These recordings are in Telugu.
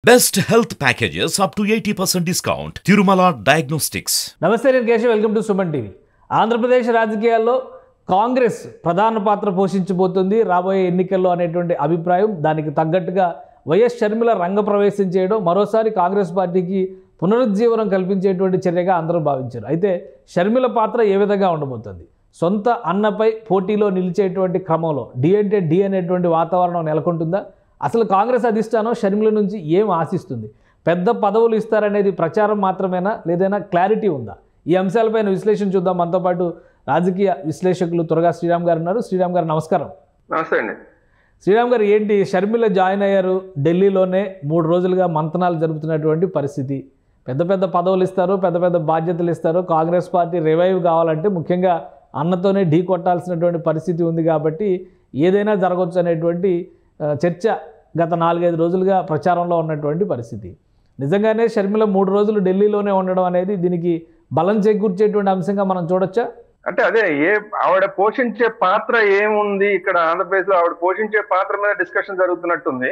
Best health packages up to 80% discount. Tirumala Diagnostics. నమస్తే నేను Keshav welcome to Suman TV Andhra Pradesh రాజకీయాల్లో కాంగ్రెస్ ప్రధాన పాత్ర పోషించబోతుంది రాబోయే ఎన్నికల్లో అనేటువంటి అభిప్రాయం దానికి తగ్గట్టుగా వైఎస్ షర్మిల రంగప్రవేశం చేయడం మరోసారి కాంగ్రెస్ పార్టీకి పునరుజ్జీవనం కల్పించేటువంటి చర్యగా అందరూ భావించారు అయితే షర్మిల పాత్ర ఏ విధంగా ఉండబోతుంది సొంత అన్నపై పోటీలో నిలిచేటువంటి క్రమంలో డి అంటే డి అనేటువంటి వాతావరణం నెలకొంటుందా అసలు కాంగ్రెస్ అధిష్టానం షర్మిల నుంచి ఏం ఆశిస్తుంది పెద్ద పదవులు ఇస్తారనేది ప్రచారం మాత్రమేనా లేదైనా క్లారిటీ ఉందా ఈ అంశాలపైన విశ్లేషణ చూద్దాం మనతో పాటు రాజకీయ విశ్లేషకులు త్వరగా శ్రీరామ్ గారు ఉన్నారు శ్రీరామ్ గారు నమస్కారం నమస్తే అండి శ్రీరామ్ గారు ఏంటి షర్మిల జాయిన్ అయ్యారు ఢిల్లీలోనే మూడు రోజులుగా మంతనాలు జరుపుతున్నటువంటి పరిస్థితి పెద్ద పెద్ద పదవులు ఇస్తారు పెద్ద పెద్ద బాధ్యతలు ఇస్తారు కాంగ్రెస్ పార్టీ రివైవ్ కావాలంటే ముఖ్యంగా అన్నతోనే ఢీ కొట్టాల్సినటువంటి పరిస్థితి ఉంది కాబట్టి ఏదైనా జరగవచ్చు అనేటువంటి ఆ, చర్చ గత నాలుగైదు రోజులుగా ప్రచారంలో ఉన్నటువంటి పరిస్థితి నిజంగానే షర్మిల మూడు రోజులు ఢిల్లీలోనే ఉండడం అనేది దీనికి బలం చేకూర్చేటువంటి అంశంగా మనం చూడొచ్చా అంటే అదే ఏ ఆవిడ పోషించే పాత్ర ఏముంది ఇక్కడ ఆంధ్రప్రదేశ్ లో ఆవిడ పోషించే పాత్ర మీద డిస్కషన్ జరుగుతున్నట్టుంది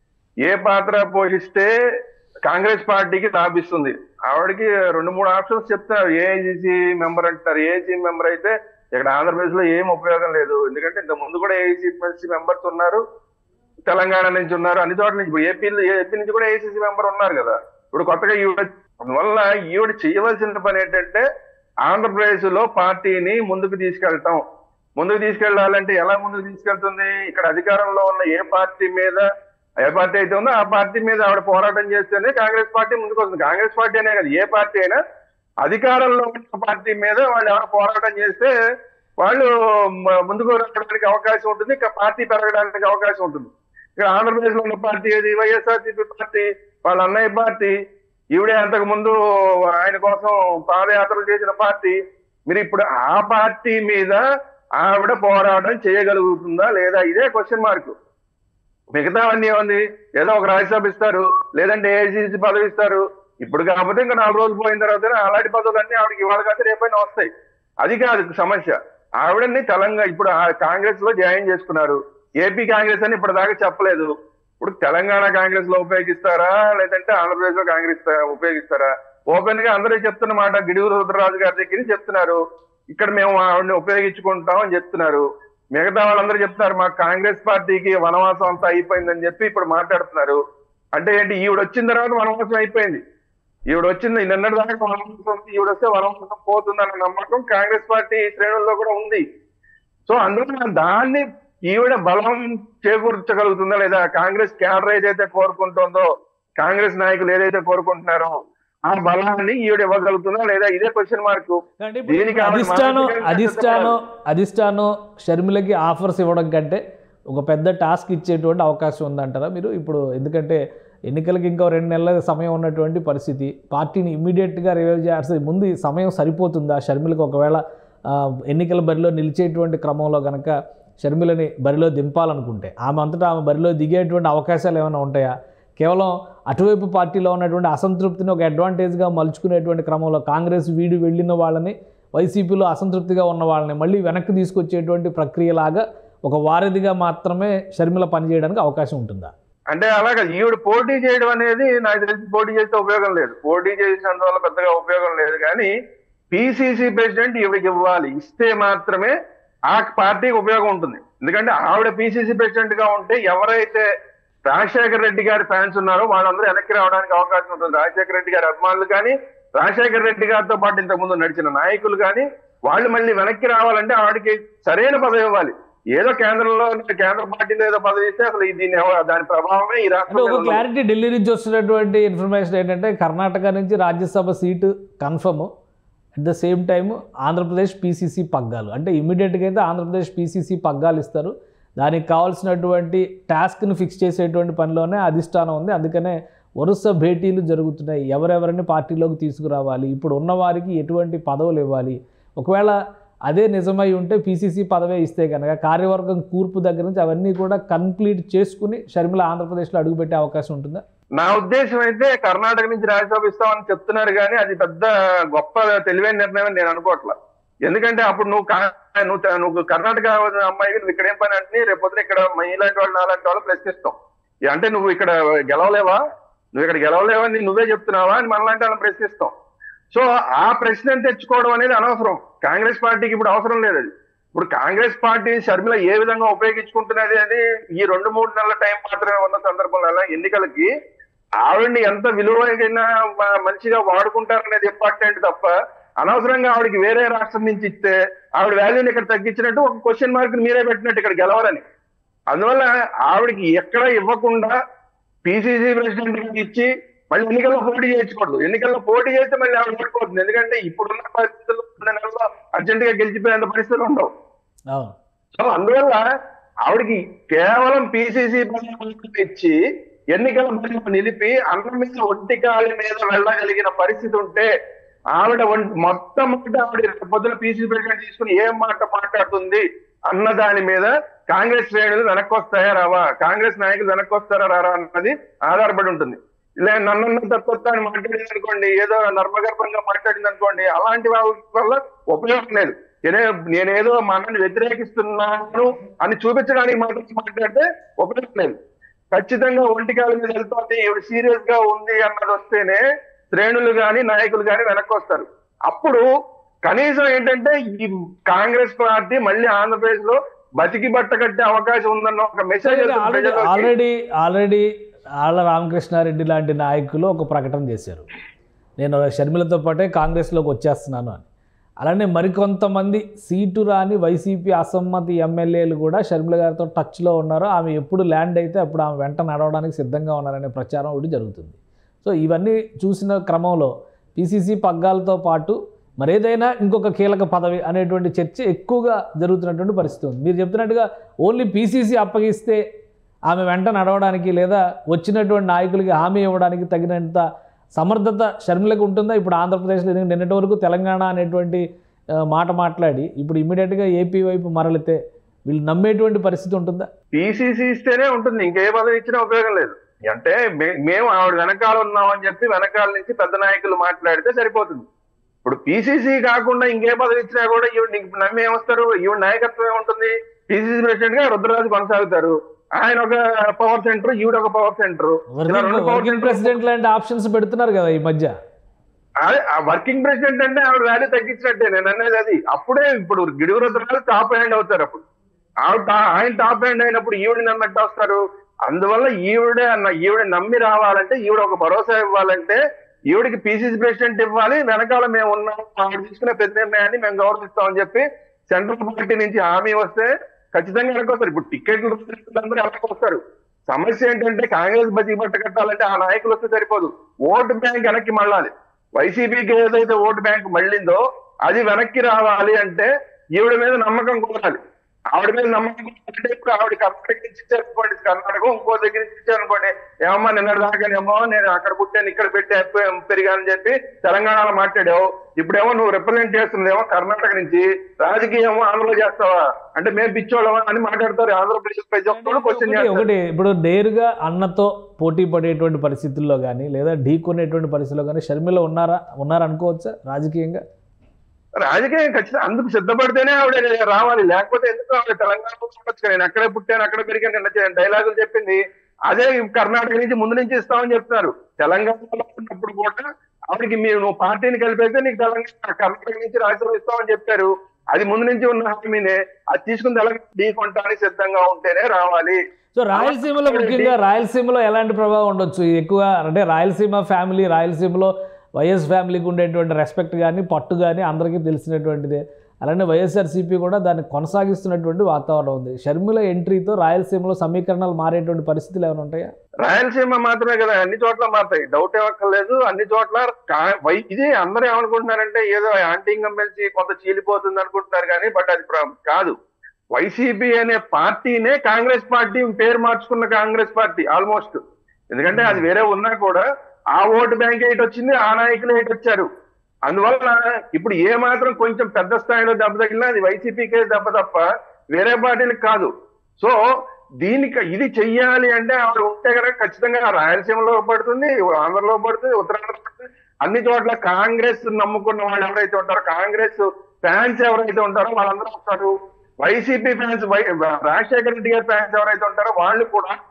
ఏ పాత్ర పోషిస్తే కాంగ్రెస్ పార్టీకి లాభిస్తుంది ఆవిడకి రెండు మూడు ఆప్షన్స్ చెప్తున్నారు ఏఐసిసి మెంబర్ అంటారు ఏఐసి మెంబర్ అయితే ఇక్కడ ఆంధ్రప్రదేశ్ లో ఏం ఉపయోగం లేదు ఎందుకంటే ఇంత ముందు కూడా ఏఐసి మెంబర్స్ ఉన్నారు తెలంగాణ నుంచి ఉన్నారు అన్ని చోట్ల నుంచి ఇప్పుడు ఏపీ ఏపీ నుంచి కూడా ఏఐసిసి మెంబర్ ఉన్నారు కదా ఇప్పుడు కొత్తగా ఈవిడ అందువల్ల ఈవిడ చేయవలసిన పని ఏంటంటే ఆంధ్రప్రదేశ్ లో పార్టీని ముందుకు తీసుకెళ్తాం ముందుకు తీసుకెళ్లాలంటే ఎలా ముందుకు తీసుకెళ్తుంది ఇక్కడ అధికారంలో ఉన్న ఏ పార్టీ మీద ఏ పార్టీ అయితే ఉందో ఆ పార్టీ మీద ఆవిడ పోరాటం చేస్తేనే కాంగ్రెస్ పార్టీ ముందుకు వస్తుంది కాంగ్రెస్ పార్టీ అనే కదా ఏ పార్టీ అయినా అధికారంలో ఉన్న పార్టీ మీద వాళ్ళు ఎవరు పోరాటం చేస్తే వాళ్ళు మ- ముందుకు రావడానికి అవకాశం ఉంటుంది ఇంకా పార్టీ పెరగడానికి అవకాశం ఉంటుంది ఇక్కడ ఆంధ్రప్రదేశ్ లో ఉన్న పార్టీ ఏది వైఎస్ఆర్సీపీ పార్టీ వాళ్ళ అన్నయ్య పార్టీ ఈవిడే అంతకు ముందు ఆయన కోసం పాదయాత్రలు చేసిన పార్టీ మీరు ఇప్పుడు ఆ పార్టీ మీద ఆవిడ పోరాటం చేయగలుగుతుందా లేదా ఇదే క్వశ్చన్ మార్క్ మిగతావన్నీ ఏముంది ఏదో ఒక రాజ్యసభ ఇస్తారు లేదంటే ఏఐసిసి పదవి ఇస్తారు ఇప్పుడు కాకపోతే ఇంకా నాలుగు రోజులు పోయిన తర్వాత అలాంటి పదవులన్నీ ఆవిడకి ఇవాళ కాదు రేపైనా వస్తాయి అది కాదు సమస్య ఆవిడని తెలంగాణ ఇప్పుడు ఆ కాంగ్రెస్ లో జాయిన్ చేసుకున్నారు ఏపీ కాంగ్రెస్ అని ఇప్పటిదాకా చెప్పలేదు ఇప్పుడు తెలంగాణ కాంగ్రెస్ లో ఉపయోగిస్తారా లేదంటే ఆంధ్రప్రదేశ్ లో కాంగ్రెస్ ఉపయోగిస్తారా ఓపెన్ గా అందరూ చెప్తున్న మాట గిడుగురు రుద్రరాజు గారి దగ్గర నుంచి చెప్తున్నారు ఇక్కడ మేము ఆవిడని ఉపయోగించుకుంటాం అని చెప్తున్నారు మిగతా వాళ్ళందరూ చెప్తున్నారు మా కాంగ్రెస్ పార్టీకి వనవాసం అంతా అయిపోయిందని చెప్పి ఇప్పుడు మాట్లాడుతున్నారు అంటే ఏంటి ఈవిడ వచ్చిన తర్వాత వనవాసం అయిపోయింది ఈవిడ వచ్చింది నిన్నటి దాకా వనవాసం ఉంది, ఈవిడ వస్తే వనవాసం పోతుందన్న నమ్మకం కాంగ్రెస్ పార్టీ శ్రేణుల్లో కూడా ఉంది సో అందులో దాన్ని ఈవిడ బలం చేకూర్చగలుగుతుందా లేదా కాంగ్రెస్ క్యాడర్ ఏదైతే కోరుకుంటుందో కాంగ్రెస్ నాయకులు ఏదైతే కోరుకుంటున్నారో ఆ బలాన్ని ఈవిడ ఇవ్వగలుగుతుందా లేదా ఇదే క్వశ్చన్ మార్క్ అంటే ఇప్పుడు దీనికి ఆవిడ అధిష్టానం మానసికంగా అధిష్టానం అధిష్టానం షర్మిలకి ఆఫర్స్ ఇవ్వడం కంటే ఒక పెద్ద టాస్క్ ఇచ్చేటువంటి అవకాశం ఉందంటారా మీరు ఇప్పుడు ఎందుకంటే ఎన్నికలకి ఇంకో రెండు నెలల సమయం ఉన్నటువంటి పరిస్థితి పార్టీని ఇమ్మీడియట్గా రివైవ్ చేయాల్సి ముందు ఈ సమయం సరిపోతుందా షర్మిలకు ఒకవేళ ఆ, ఎన్నికల బరిలో నిలిచేటువంటి క్రమంలో కనుక షర్మిలని బరిలో దింపాలనుకుంటే ఆమె అంతటా ఆమె బరిలో దిగేటువంటి అవకాశాలు ఏమైనా ఉంటాయా కేవలం అటువైపు పార్టీలో ఉన్నటువంటి అసంతృప్తిని ఒక అడ్వాంటేజ్గా మలుచుకునేటువంటి క్రమంలో కాంగ్రెస్ వీడి వెళ్ళిన వాళ్ళని వైసీపీలో అసంతృప్తిగా ఉన్న వాళ్ళని మళ్ళీ వెనక్కి తీసుకొచ్చేటువంటి ప్రక్రియలాగా ఒక వారధిగా మాత్రమే షర్మిల పనిచేయడానికి అవకాశం ఉంటుందా అంటే అలాగే ఈవిడ పోటీ చేయడం అనేది నాకు తెలిసి పోటీ చేస్తే ఉపయోగం లేదు పోటీ చేసినందువల్ల పెద్దగా ఉపయోగం లేదు కానీ పిసిసి ప్రెసిడెంట్ ఈవిడకి ఇవ్వాలి ఇస్తే మాత్రమే ఆ పార్టీకి ఉపయోగం ఉంటుంది ఎందుకంటే ఆవిడ పిసిసి ప్రెసిడెంట్ గా ఉంటే ఎవరైతే రాజశేఖర రెడ్డి గారి ఫ్యాన్స్ ఉన్నారో వాళ్ళందరూ వెనక్కి రావడానికి అవకాశం ఉంటుంది రాజశేఖర రెడ్డి గారి అభిమానులు కానీ రాజశేఖర రెడ్డి గారితో పాటు ఇంతకు ముందు నడిచిన నాయకులు కానీ వాళ్ళు మళ్ళీ వెనక్కి రావాలంటే ఆవిడకి సరైన పదవి ఇవ్వాలి ఏదో కేంద్రంలో కేంద్ర పార్టీలో ఏదో పదవి ఇస్తే అసలు ఈ దీని ఎవ- దాని ప్రభావమే ఈ అంటే రాష్ట్రంలో ఒక క్లారిటీ ఢిల్లీ నుంచి వస్తున్నటువంటి ఇన్ఫర్మేషన్ ఏంటంటే కర్ణాటక నుంచి Rajya Sabha seat confirm at the same time Andhra Pradesh PCC పగ్గాలు అంటే ఇమీడియట్గా అయితే ఆంధ్రప్రదేశ్ పీసీసీ పగ్గాలు ఇస్తారు దానికి కావాల్సినటువంటి టాస్క్ని ఫిక్స్ చేసేటువంటి పనిలోనే అధిష్టానం ఉంది అందుకనే వరుస భేటీలు జరుగుతున్నాయి ఎవరెవరిని పార్టీలోకి తీసుకురావాలి ఇప్పుడు ఉన్న వారికి ఎటువంటి పదవులు ఇవ్వాలి ఒకవేళ అదే నిజమై ఉంటే పీసీసీ పదవే ఇస్తే కనుక కార్యవర్గం కూర్పు దగ్గర నుంచి అవన్నీ కూడా కంప్లీట్ చేసుకుని షర్మిల ఆంధ్రప్రదేశ్లో అడుగుపెట్టే అవకాశం ఉంటుందా నా ఉద్దేశం అయితే కర్ణాటక నుంచి రాజ్యసభ ఇస్తామని చెప్తున్నారు కానీ అది పెద్ద గొప్ప తెలివైన నిర్ణయం అని నేను అనుకోవట్లా ఎందుకంటే అప్పుడు నువ్వు కా- నువ్వు త- నువ్వు కర్ణాటక అమ్మాయి నువ్వు ఇక్కడ ఏం పని అంటే రేపు పొద్దున ఇక్కడ ఇలాంటి వాళ్ళు అలాంటి వాళ్ళు ప్రశ్నిస్తాం అంటే నువ్వు ఇక్కడ గెలవలేవా నువ్వు ఇక్కడ గెలవలేవని నువ్వే చెప్తున్నావా అని మనలాంటి వాళ్ళని ప్రశ్నిస్తాం సో ఆ ప్రశ్నను తెచ్చుకోవడం అనేది అనవసరం కాంగ్రెస్ పార్టీకి ఇప్పుడు అవసరం లేదు అది ఇప్పుడు కాంగ్రెస్ పార్టీ షర్మిల ఏ విధంగా ఉపయోగించుకుంటున్నది అని ఈ రెండు మూడు నెలల టైం మాత్రమే ఉన్న సందర్భంలో ఎన్నికలకి ఆవిడని ఎంత విలువైన మ- మంచిగా వాడుకుంటారనేది ఇంపార్టెంట్ తప్ప అనవసరంగా ఆవిడకి వేరే రాష్ట్రం నుంచి ఇస్తే ఆవిడ వాల్యూని ఇక్కడ తగ్గించినట్టు ఒక క్వశ్చన్ మార్క్ మీరే పెట్టినట్టు ఇక్కడ గెలవాలని అందువల్ల ఆవిడకి ఎక్కడ ఇవ్వకుండా పిసిసి ప్రెసిడెంట్ ఇచ్చి మళ్ళీ ఎన్నికల్లో పోటీ చేయించకూడదు ఎన్నికల్లో పోటీ చేస్తే మళ్ళీ ఆవిడ ఓడిపోతుంది ఎందుకంటే ఇప్పుడున్న పరిస్థితుల్లో రెండు నెలల్లో అర్జెంట్ గా గెలిచిపోయేంత పరిస్థితులు ఉండవు అవును సో అందువల్ల ఆవిడకి కేవలం పిసిసి ఇచ్చి ఎన్నికల బరిలో నిలిపి అన్నం మీద ఒంటి కాలి మీద వెళ్ళగలిగిన పరిస్థితి ఉంటే ఆవిడ ఒంటి- మొత్తం మాట ఆవిడ రేపు పొద్దున పిసిసి ప్రెసిడెంట్ తీసుకుని ఏం మాట మాట్లాడుతుంది అన్న దాని మీద కాంగ్రెస్ శ్రేణులు వెనక్కి వస్తాయా రావా కాంగ్రెస్ నాయకులు వెనక్కి వస్తారా రారా అన్నది ఆధారపడి ఉంటుంది ఇలా నన్ను తక్కువ అని మాట్లాడింది అనుకోండి ఏదో నర్మగర్భంగా మాట్లాడింది అనుకోండి అలాంటి వాళ్ళ వల్ల ఉపయోగం లేదు నేనే నేనేదో మనల్ని వ్యతిరేకిస్తున్నాను అని చూపించడానికి మాత్రం మాట్లాడితే ఉపయోగం లేదు ఖచ్చితంగా ఒంటికాల మీద వెళ్తోంది ఈవిడ సీరియస్ గా ఉంది అన్నది వస్తేనే శ్రేణులు గాని నాయకులు గాని వెనక్కి వస్తారు అప్పుడు కనీసం ఏంటంటే ఈ కాంగ్రెస్ పార్టీ మళ్ళీ ఆంధ్రప్రదేశ్ లో బతికి బట్ట కట్టే అవకాశం ఉందన్న ఒక మెసేజ్ ఆల్రెడీ ఆల్రెడీ ఆల్రెడీ ఆళ్ళ రామకృష్ణారెడ్డి లాంటి నాయకులు ఒక ప్రకటన చేశారు నేను షర్మిలతో పాటే కాంగ్రెస్లోకి వచ్చేస్తున్నాను అని అలానే మరికొంతమంది సీటు రాని వైసీపీ అసమ్మతి ఎమ్మెల్యేలు కూడా షర్మిల గారితో టచ్లో ఉన్నారు ఆమె ఎప్పుడు ల్యాండ్ అయితే అప్పుడు ఆమె వెంట నడవడానికి సిద్ధంగా ఉన్నారనే ప్రచారం ఒకటి జరుగుతుంది సో ఇవన్నీ చూసిన క్రమంలో పిసిసి పగ్గాలతో పాటు మరేదైనా ఇంకొక కీలక పదవి అనేటువంటి చర్చ ఎక్కువగా జరుగుతున్నటువంటి పరిస్థితి ఉంది మీరు చెప్తున్నట్టుగా ఓన్లీ పీసీసీ అప్పగిస్తే ఆమె వెంట నడవడానికి లేదా వచ్చినటువంటి నాయకులకి హామీ ఇవ్వడానికి తగినంత సమర్థత షర్మిలకు ఉంటుందా ఇప్పుడు ఆంధ్రప్రదేశ్లో ఎందుకంటే నిన్నటి వరకు తెలంగాణ అనేటువంటి ఆ, మాట మాట్లాడి ఇప్పుడు ఇమీడియట్గా ఏపీ వైపు మరలితే వీళ్ళు నమ్మేటువంటి పరిస్థితి ఉంటుందా పిసిసి ఇస్తేనే ఉంటుంది ఇంకే పదవి ఇచ్చినా ఉపయోగం లేదు అంటే మే- మేము ఆవిడ వెనకాల ఉన్నామని చెప్పి వెనకాల నుంచి పెద్ద నాయకులు మాట్లాడితే సరిపోతుంది ఇప్పుడు పిసిసి కాకుండా ఇంకే పదవి ఇచ్చినా కూడా ఈవిడ నీకు నమ్మి ఏమొస్తారు ఈవిడ నాయకత్వం ఏముంటుంది పిసిసి ప్రెసిడెంట్ గా రుద్రరాజు కొనసాగుతారు ఆయన ఒక పవర్ సెంటర్ ఈవిడ ఒక పవర్ సెంటర్ ఇలా రెండు వర్కింగ్ పవర్ వర్కింగ్ ప్రెసిడెంట్ లాంటి ఆప్షన్స్ పెడుతున్నారు కదా ఈ మధ్య అదే ఆ వర్కింగ్ ప్రెసిడెంట్ అంటే ఆవిడ వాల్యూ తగ్గించినట్టే నేను అనేది అది అప్పుడే ఇప్పుడు గిడుగు రుద్రరాజు టాప్ హ్యాండ్ అవుతారు అప్పుడు ఆవిడ టా- ఆయన టాప్ హ్యాండ్ అయినప్పుడు ఈవిడ నమ్మట్టు వస్తారు అందువల్ల ఈవిడే అన్న ఈవిడ నమ్మి రావాలంటే ఈవిడ ఒక భరోసా ఇవ్వాలంటే ఈవిడికి పిసిసి ప్రెసిడెంట్ ఇవ్వాలి వెనకాల మేము ఉన్నాం ఆవిడ తీసుకునే ప్రతి నిర్ణయాన్ని మేము గౌరవిస్తామని చెప్పి సెంట్రల్ పార్టీ నుంచి హామీ వస్తే ఖచ్చితంగా వెనకొస్తారు ఇప్పుడు టికెట్లు అందరూ వెనక్కి వస్తారు సమస్య ఏంటంటే కాంగ్రెస్ బతి బట్ట కట్టాలంటే ఆ నాయకులు వస్తే సరిపోదు ఓటు బ్యాంక్ వెనక్కి మళ్ళాలి వైసీపీకి ఏదైతే ఓటు బ్యాంక్ మళ్ళిందో అది వెనక్కి రావాలి అంటే ఈవిడ మీద నమ్మకం కోరాలి ఆవిడ మీద నమ్మకం అంటే ఇప్పుడు ఆవిడ కర్ణాటక నుంచి ఇచ్చారనుకోండి కర్ణాటక ఇంకో దగ్గర నుంచి ఇచ్చారనుకోండి ఏమమ్మా నిన్నటి దాకానేమో నేను అక్కడ పుట్టాను ఇక్కడ పెట్టి పెరిగానని చెప్పి తెలంగాణలో మాట్లాడావు ఇప్పుడేమో నువ్వు రిప్రజెంట్ చేస్తుందేమో కర్ణాటక నుంచి రాజకీయం ఆంధ్రలో చేస్తావా అంటే మేము పిచ్చోళ్ళమా అని మాట్లాడతారు ఆంధ్రప్రదేశ్ ప్రతి ఒక్కరు క్వశ్చన్ ఒకటి- చేస్తారు ఒకటి ఇప్పుడు నేరుగా అన్నతో పోటీ పడేటువంటి పరిస్థితుల్లో కానీ లేదా ఢీ కొనేటువంటి పరిస్థితుల్లో కానీ షర్మిల ఉన్నారా ఉన్నారా అనుకోవచ్చా రాజకీయంగా రాజకీయం ఖచ్చితంగా అందుకు సిద్ధపడితేనే ఆవిడ రావాలి లేకపోతే ఎందుకు ఆవిడ తెలంగాణలో చెప్పొచ్చు కదా, నేను అక్కడే పుట్టాను అక్కడే పెరిగాను నిన్న డైలాగులు చెప్పింది అదే కర్ణాటక నుంచి ముందు నుంచి ఇస్తామని చెప్తున్నారు తెలంగాణలో ఉన్నప్పుడు కూడా ఆవిడకి మీరు నువ్వు పార్టీని కలిపేస్తే నీకు తెలంగాణ కర్ణాటక నుంచి రాజ్యసభ ఇస్తామని చెప్పారు అది ముందు నుంచి ఉన్న హామీనే అది తీసుకుని తెలంగాణ ఢీ కొనడానికి సిద్ధంగా ఉంటేనే రావాలి సో రాయలసీమలో ముఖ్యంగా రాయలసీమలో ఎలాంటి ప్రభావం ఉండొచ్చు ఇది ఎక్కువ అంటే రాయలసీమ ఫ్యామిలీ రాయలసీమలో వైఎస్ ఫ్యామిలీకి ఉండేటువంటి రెస్పెక్ట్ కానీ పట్టు కానీ అందరికీ తెలిసినటువంటిదే అలానే వైఎస్ఆర్సీపీ కూడా దాన్ని కొనసాగిస్తున్నటువంటి వాతావరణం ఉంది షర్మిల ఎంట్రీతో రాయలసీమలో సమీకరణాలు మారేటువంటి పరిస్థితులు ఏమైనా ఉంటాయా రాయలసీమ మాత్రమే కదా అన్ని చోట్ల మారుతాయి డౌట్ ఏమక్కర్లేదు అన్ని చోట్ల కా- వై- ఇది అందరూ ఏమనుకుంటున్నారంటే ఏదో యాంటీ ఇన్కంబెన్సీ కొంత చీలిపోతుంది అనుకుంటున్నారు కానీ బట్ అది ప్ర- కాదు వైసీపీ అనే పార్టీనే కాంగ్రెస్ పార్టీ పేరు మార్చుకున్న కాంగ్రెస్ పార్టీ ఆల్మోస్ట్ ఎందుకంటే అది వేరే ఉన్నా కూడా ఆ ఓటు బ్యాంక్ ఎయిట్ వచ్చింది ఆ నాయకులు ఎయిట్ వచ్చారు అందువల్ల ఇప్పుడు ఏ మాత్రం కొంచెం పెద్ద స్థాయిలో దెబ్బ తగిలినా అది వైసీపీకే దెబ్బ తప్ప వేరే పార్టీలకు కాదు సో దీనికి ఇది చెయ్యాలి అంటే ఆవిడ ఉంటే కనుక ఖచ్చితంగా రాయలసీమలో పడుతుంది ఆంధ్రలో పడుతుంది ఉత్తరాంధ్రలో పడుతుంది అన్ని చోట్ల కాంగ్రెస్ నమ్ముకున్న వాళ్ళు ఎవరైతే ఉంటారో కాంగ్రెస్ ఫ్యాన్స్ ఎవరైతే ఉంటారో వాళ్ళందరూ వస్తారు వైసీపీ ఫ్యాన్స్ రాజశేఖర రెడ్డి గారి ఫ్యాన్స్ ఎవరైతే ఉంటారో వాళ్ళు కూడా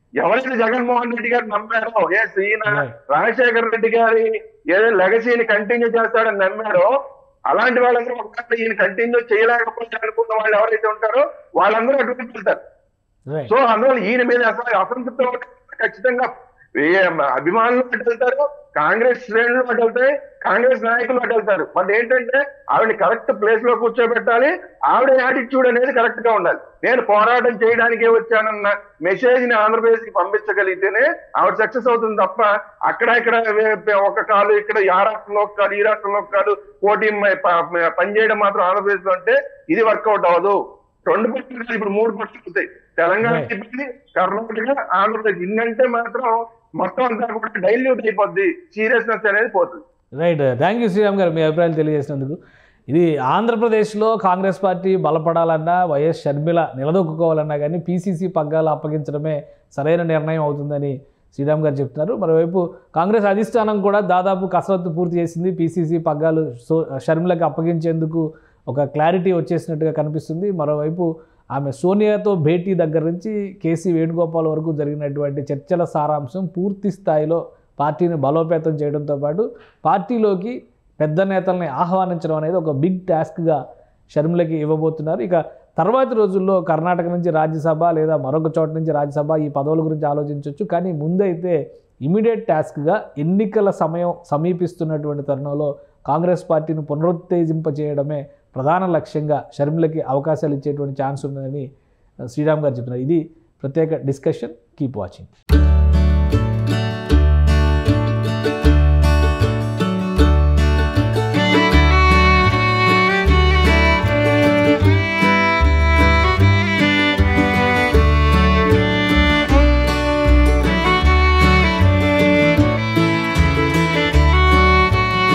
ఎవరైతే జగన్మోహన్ రెడ్డి గారు నమ్మారో ఎస్ ఈయన Right. రాజశేఖర రెడ్డి గారి ఏదో లెగసీని కంటిన్యూ చేస్తాడని నమ్మారో అలాంటి వాళ్ళందరూ ఒకవేళ ఈయన కంటిన్యూ చేయలేకపోతే అనుకున్న వాళ్ళు ఎవరైతే ఉంటారో వాళ్ళందరూ అటువంటి వెళ్తారు రైట్ సో అందువల్ల ఈయన మీద అసలు అసంతృప్తి ఒకటి ఖచ్చితంగా ఏ అభిమానులు అటు వెళ్తారు కాంగ్రెస్ శ్రేణులు అటు వెళ్తాయి కాంగ్రెస్ నాయకులు అటు వెళ్తారు బట్ ఏంటంటే ఆవిడ కరెక్ట్ ప్లేస్ లో కూర్చోబెట్టాలి ఆవిడ యాటిట్యూడ్ అనేది కరెక్ట్ గా ఉండాలి నేను పోరాటం చేయడానికే వచ్చానన్న మెసేజ్ ని ఆంధ్రప్రదేశ్ కి పంపించగలిగితేనే ఆవిడ సక్సెస్ అవుతుంది తప్ప అక్కడ ఇక్కడ వే- ఒక కాలు ఇక్కడ ఆ రాష్ట్రంలో ఒక కాలు ఈ రాష్ట్రంలో ఒక కాలు పోటీ మ- ప- పనిచేయడం మాత్రం ఆంధ్రప్రదేశ్ లో అంటే ఇది వర్కౌట్ అవ్వదు రెండు పక్షులు కాదు, ఇప్పుడు మూడు పక్షులు అవుతాయి తెలంగాణ Right. అయిపోయింది కర్ణాటక ఆంధ్రప్రదేశ్ ఇన్నంటే మాత్రం మొత్తం అంతా కూడా డైల్యూట్ అయిపోద్ది సీరియస్నెస్ అనేది పోతుంది రైట్ థ్యాంక్ యూ శ్రీరామ్ గారు మీ అభిప్రాయాలు తెలియజేసినందుకు ఇది ఆంధ్రప్రదేశ్లో కాంగ్రెస్ పార్టీ బలపడాలన్నా వైఎస్ షర్మిల నిలదొక్కుకోవాలన్నా కానీ పీసీసీ పగ్గాలు అప్పగించడమే సరైన నిర్ణయం అవుతుందని శ్రీరామ్ గారు చెప్తున్నారు మరోవైపు కాంగ్రెస్ అధిష్టానం కూడా దాదాపు కసరత్తు పూర్తి చేసింది పీసీసీ పగ్గాలు సో షర్మిలకు అప్పగించేందుకు ఒక క్లారిటీ వచ్చేసినట్టుగా కనిపిస్తుంది మరోవైపు ఆమె సోనియాతో భేటీ దగ్గర నుంచి కేసీ వేణుగోపాల్ వరకు జరిగినటువంటి చర్చల సారాంశం పూర్తి స్థాయిలో పార్టీని బలోపేతం చేయడంతో పాటు పార్టీలోకి పెద్ద నేతల్ని ఆహ్వానించడం అనేది ఒక బిగ్ టాస్క్గా షర్మిలకి ఇవ్వబోతున్నారు ఇక తర్వాతి రోజుల్లో కర్ణాటక నుంచి రాజ్యసభ లేదా మరొక చోట నుంచి రాజ్యసభ ఈ పదవుల గురించి ఆలోచించవచ్చు కానీ ముందైతే ఇమీడియట్ టాస్క్గా ఎన్నికల సమయం సమీపిస్తున్నటువంటి తరుణంలో కాంగ్రెస్ పార్టీని పునరుత్తేజింపజేయడమే ప్రధాన లక్ష్యంగా షర్మిలకి అవకాశాలు ఇచ్చేటువంటి ఛాన్స్ ఉన్నదని శ్రీరామ్ గారు చెప్తున్నారు ఇది ప్రత్యేక డిస్కషన్ కీప్ వాచింగ్